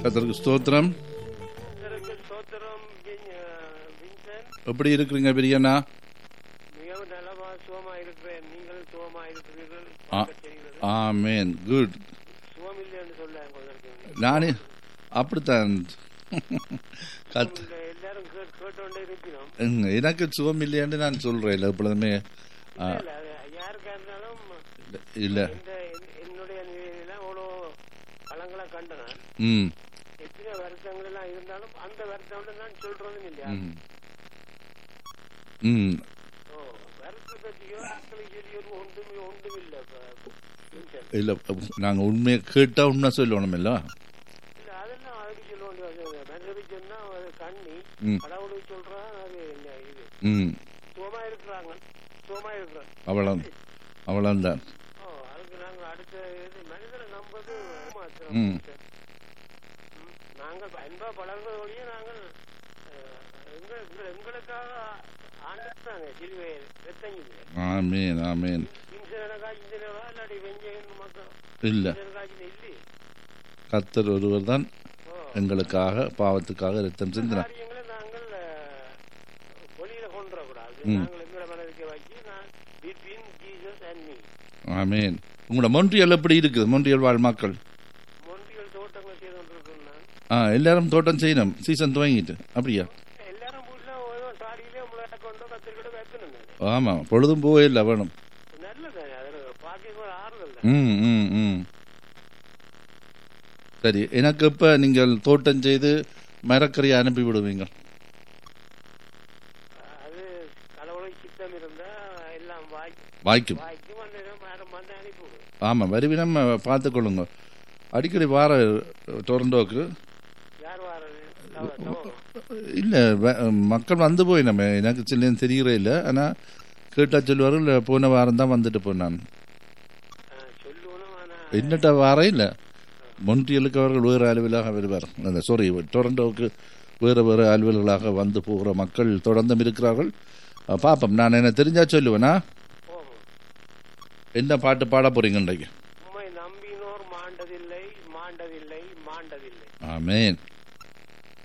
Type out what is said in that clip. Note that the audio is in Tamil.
கத்தருக்கு ஸ்தோத்திரம் கர்த்தருக்கு ஸ்தோத்திரம் வின்- அஹ், வின்சென்ட் எப்படி இருக்கிறீங்க பிரியண்ணா மிகவும் நலமா சுகமா இருக்கிறேன் நீங்கள் சுகமா இருக்கிறீர்கள் ஆ. பார்க்கச் செய்கிறது. ஆமேன் குட் சுகம் இல்லைன்னு சொல்ல உங்களுக்கு நானே அப்படித்தான் கத் இந்த எல்லாரும் கேட்- கேட்டோண்டே இருக்கிறோம் ம், எனக்கு சுகம் இல்லையான்னு நான் சொல்றேன் எப்பொழுதுமே ஆ, இல்ல, அது யாருக்கா இருந்தாலும் இல்ல இந்த என்- என்னுடைய நிலையில அவ்வளோ பழங்களை கண்டனான் ம் எத்தனை வருத்தங்கள் எல்லாம் இருந்தாலும் அந்த வருத்தம் நான் சொல்றதும் இல்லையா ம் ம் ஓ வருத்தத்தை பற்றியோ மக்களுக்கு சொல்லியோ ஒன்றுமே ஒன்றும் இல்லை வின்சென்ட் இல்ல நாங்க உண்மையை கேட்டா உண்மை சொல்லணும் இல்ல இல்ல அதெல்லாம் அதுக்கு சொல்ல வேண்டிய அவசியம் இல்லை. மனிதனுக்கு சொன்னா அது கண்ணி ம். கடவுளுக்கு சொல்றான் அது என்ன இது ம் சுகமா இருக்கிறாங்க சுகமா இருக்கிறாங்க அவ்வளோ அவ்வளோதான் ஓ அதுக்கு நாங்க அடுத்த இது மனிதனை நம்பது மாத்திரம் ம். ம். நாங்கள் அன்பா பழகுறது வழியே நாங்கள் அஹ், எங்க எங்க- எங்களுக்காக ஆண்டுட்டாங்க சிலுவை ரத்தங்கிது ஆமேன் ஆமேன் இன்சனக்கா இன்சனவா இல்லாட்டி வெஞ்சகன் மக்கள் இல்ல இன்சனக்காச்சு இல்லை கத்தர் ஒருவர் தான் ஓ எங்களுக்காக பாவத்துக்காக ரத்தம் சிந்தினார் காரியங்களை நாங்கள் அஹ், வெளியில கொண்டு வரக்கூடாது ம். நாங்கள் எங்களை மனதுக்கு வச்சு நான் between Jesus and me amen உங்களோட மொன்றியல் எப்படி இருக்குது மொன்றியல் வாழ் மக்கள் மொண்டிகள் தோட்டங்கள் செய்து கொண்டிருக்கோம் நான் ஆ எல்லாரும் தோட்டம் செய்யணும் சீசன் துவங்கிட்டு அப்படியா எல்லாரும் வீட்டுல ஏதோ சாடியிலே முளை கொண்டோ கத்திரிக்கொண்டோ வைக்கணும் தானே. ஆமாம் பொழுதும் போவே இல்லை வேணும் நல்லது அது பார்க்க ஒரு ஆறுதல் தான் ம் ம் ம் சரி எனக்கு இப்போ நீங்கள் தோட்டம் செய்து மரக்கறியை அனுப்பி விடுவீங்க அது கடவுளுக்கு சித்தம் இருந்தா எல்லாம் வாய்க்கு வாய்க்கும் வாய்க்கு வந்து மேடம் வந்து அனுப்பி விடு ஆமாம் வருவினம் பார்த்துக்கொள்ளுங்க அடிக்கடி வார டொரண்டோக்கு யார் வாரது தவ- தவ- இல்லை மக்கள் வந்து போய் நம்ம எனக்கு சில்லேன்னு தெரியறே இல்லை ஆனால் கேட்டால் சொல்லுவார்கள் இல்லை போன வாரம் தான் வந்துட்டு போனான் ஆ, சொல்லணும் ஆனா என்னட்ட வாரம் இல்லை மொன்றியலுக்கு அவர்கள் வேறு அலுவலாக வருவார் அந்த சாரி டொரண்டோவுக்கு வேறு வேறு அலுவல்களாக வந்து போகிற மக்கள் தொடர்ந்தும் இருக்கிறார்கள் அஹ் பார்ப்போம் நான் என்ன தெரிஞ்சா சொல்லுவேனா போகும் என்ன பாட்டு பாட போறீங்க இன்றைக்கு உம்மை நம்பினோர் மாண்டதில்லை மாண்டதில்லை மாண்டதில்லை ஆமேன்